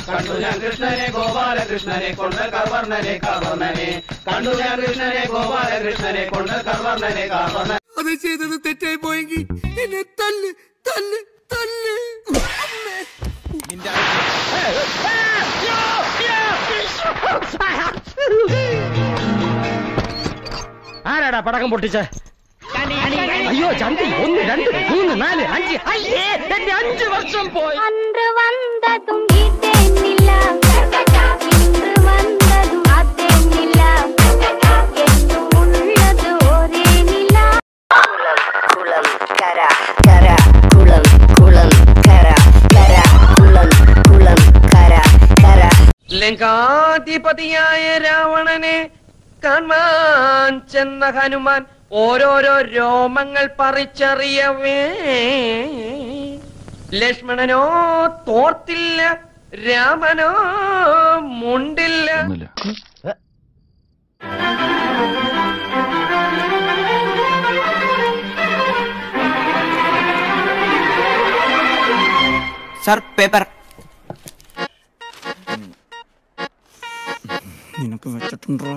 കണ്ടു ഞാൻ കൃഷ്ണനെ ഗോപാലകൃഷ്ണനെ കൊണ്ട് കവർണനെ കവർണനെ കണ്ടു ഞാൻ കൃഷ്ണനെ ഗോപാലകൃഷ്ണനെ കൊണ്ട് കവർണനെ കവർണനെ അത് ചെയ്തത് തെറ്റായി പോയെങ്കിൽ എന്നെ തല്ല് തല്ല് തല്ല് ആരാടാ പടക്കം പൊട്ടിച്ച അയ്യോ ചന്തി ഒന്ന് രണ്ട് മൂന്ന് നാല് അഞ്ച് അയ്യേ എന്റെ അഞ്ച് വർഷം പോയി அன்று வந்ததும் இதென்னிலா இன்று வந்ததும் அதென்னிலா என்றும் உள்ளது ஒரே நிலா കുളം കര കര കുളം കുളം കര കര കുളം കുളം കര കര ലങ്കാധിപതിയായ രാവണനെ കാണാൻ ചെന്ന ഹനുമാൻ ഓരോരോ രോമങ്ങൾ പറിച്ചറിയവേ ലക്ഷ്മണനോ തോർത്തില്ല രാമനോ മുണ്ടില്ല സർ പേപ്പർ നിനക്ക് വെച്ചിട്ടുണ്ടോ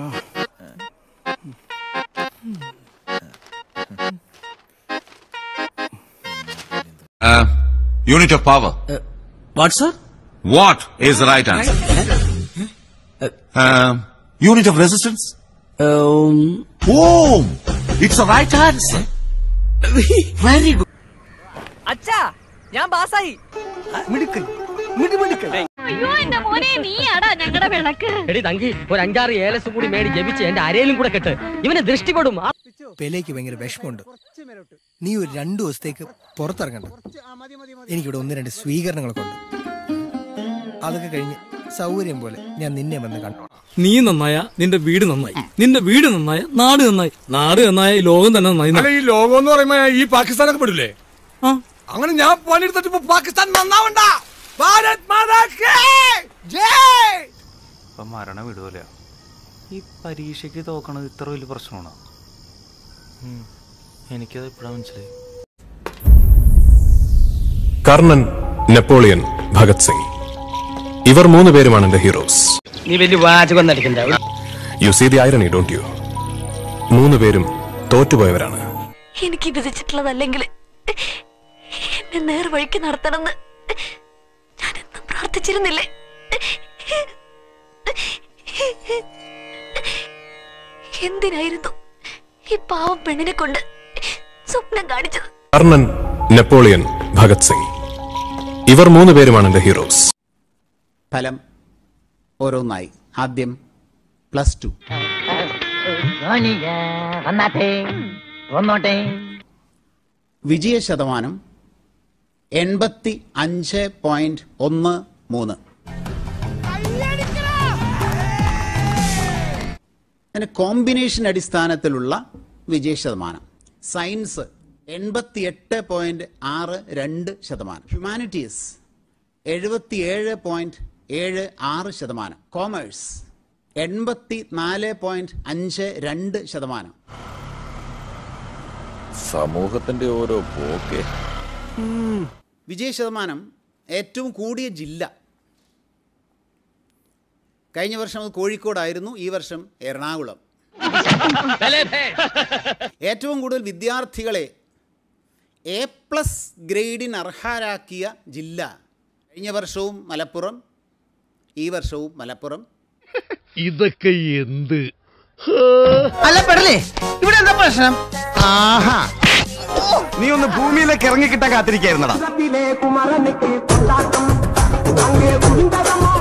Uh, unit of power. What sir What is the right answer? Uh, unit of resistance? Ohm. It's the right answer. Very good അച്ഛാ ഞാൻ പാസ്സായി മിടുക്കൻ മിടുമിടുക്കൻ അയ്യോ എന്റെ മോനെ നീയാടാ ഞങ്ങളുടെ വിളക്ക് എടി തങ്കി ഒരു അഞ്ചാറ് ഏലസ് കൂടി മേടി ജപിച്ച് എന്റെ അരയിലും കൂടെ കെട്ട് ഇവനെ ദൃഷ്ടിപ്പെടും ആ പെലേക്ക് ഭയങ്കര വിഷമമുണ്ട് നീ ഒരു രണ്ടു ദിവസത്തേക്ക് പുറത്തിറങ്ങണ്ട എനിക്കിവിടെ ഒന്ന് രണ്ട് സ്വീകരണങ്ങളൊക്കെ ഉണ്ട് അതൊക്കെ കഴിഞ്ഞ് സൗകര്യം പോലെ ഞാൻ നിന്നെ വന്ന് കണ്ടോളാം നീ നന്നായ നിന്റെ വീട് നന്നായി നിന്റെ വീട് നന്നായ നാട് നന്നായി നാട് നന്നായ ഈ ലോകം തന്നെ നന്നായി ഈ ലോകം എന്ന് പറയുമ്പോ ഈ പാകിസ്ഥാനൊക്കെ പെടില്ലേ ആ. അങ്ങനെ ഞാൻ പണിയെടുത്തിട്ട് ഇപ്പൊ പാകിസ്ഥാൻ നന്നാവണ്ട ഭാരത് മാതാ കി ജയ് ഇപ്പൊ മരണ വിടുവല്ല ഈ പരീക്ഷയ്ക്ക് തോക്കണത് ഇത്ര വലിയ പ്രശ്നമാണോ ഉം. എനിക്കത് ഇപ്പോഴാണ് മനസ്സിലായി കർണൻ നെപ്പോളിയൻ ഭഗത് സിംഗ് ഇവർ മൂന്ന് പേരുമാണ് എന്റെ ഹീറോസ് നീ വലിയ വാചകം നടിക്കണ്ട you see the irony don't you മൂന്ന് പേരും തോറ്റുപോയവരാണ് എനിക്ക് വിധിച്ചിട്ടുള്ളതല്ലെങ്കിൽ എന്നെ നേർവഴിക്ക് നടത്തണമെന്ന് ഞാൻ എന്നും പ്രാർത്ഥിച്ചിരുന്നില്ലേ എന്തിനായിരുന്നു ഈ പാവം പെണ്ണിനെ കൊണ്ട് സ്വപ്നം കാണിച്ചത് കർണൻ നെപ്പോളിയൻ ഭഗത് സിംഗ് ഇവർ മൂന്ന് പേരുമാണ് എന്റെ ഹീറോസ് ഫലം ഓരോന്നായി ആദ്യം പ്ലസ് ടു വിജയ ശതമാനം എൺപത്തി അഞ്ച് പോയിന്റ് ഒന്ന് മൂന്ന് അതിന് കോമ്പിനേഷൻ അടിസ്ഥാനത്തിലുള്ള വിജയ ശതമാനം സയൻസ് എൺപത്തിയെട്ട് പോയിന്റ് ആറ് രണ്ട് ശതമാനം ഹ്യൂമാനിറ്റീസ് എഴുപത്തിയേഴ് പോയിന്റ് ഏഴ് ആറ് ശതമാനം കോമേഴ്സ് എൺപത്തി നാല് പോയിന്റ് അഞ്ച് രണ്ട് ശതമാനം സമൂഹത്തിന്റെ ഓരോ പോക്കേ വിജയ ശതമാനം ഏറ്റവും കൂടിയ ജില്ല കഴിഞ്ഞ വർഷം അത് കോഴിക്കോടായിരുന്നു ഈ വർഷം എറണാകുളം ഏറ്റവും കൂടുതൽ വിദ്യാർത്ഥികളെ എ പ്ലസ് ഗ്രേഡിന് അർഹരാക്കിയ ജില്ല കഴിഞ്ഞ വർഷവും മലപ്പുറം ഈ വർഷവും മലപ്പുറം ഇതൊക്കെ എന്ത് അല്ല പെടലേ ഇവിടെ എന്താ പ്രശ്നം ആഹാ നീ ഒന്ന് ഭൂമിയിലേക്ക് ഇറങ്ങിക്കിട്ടാൻ കാത്തിരിക്കായിരുന്നടാ കുമരനക്ക് കൊണ്ടാട്ടം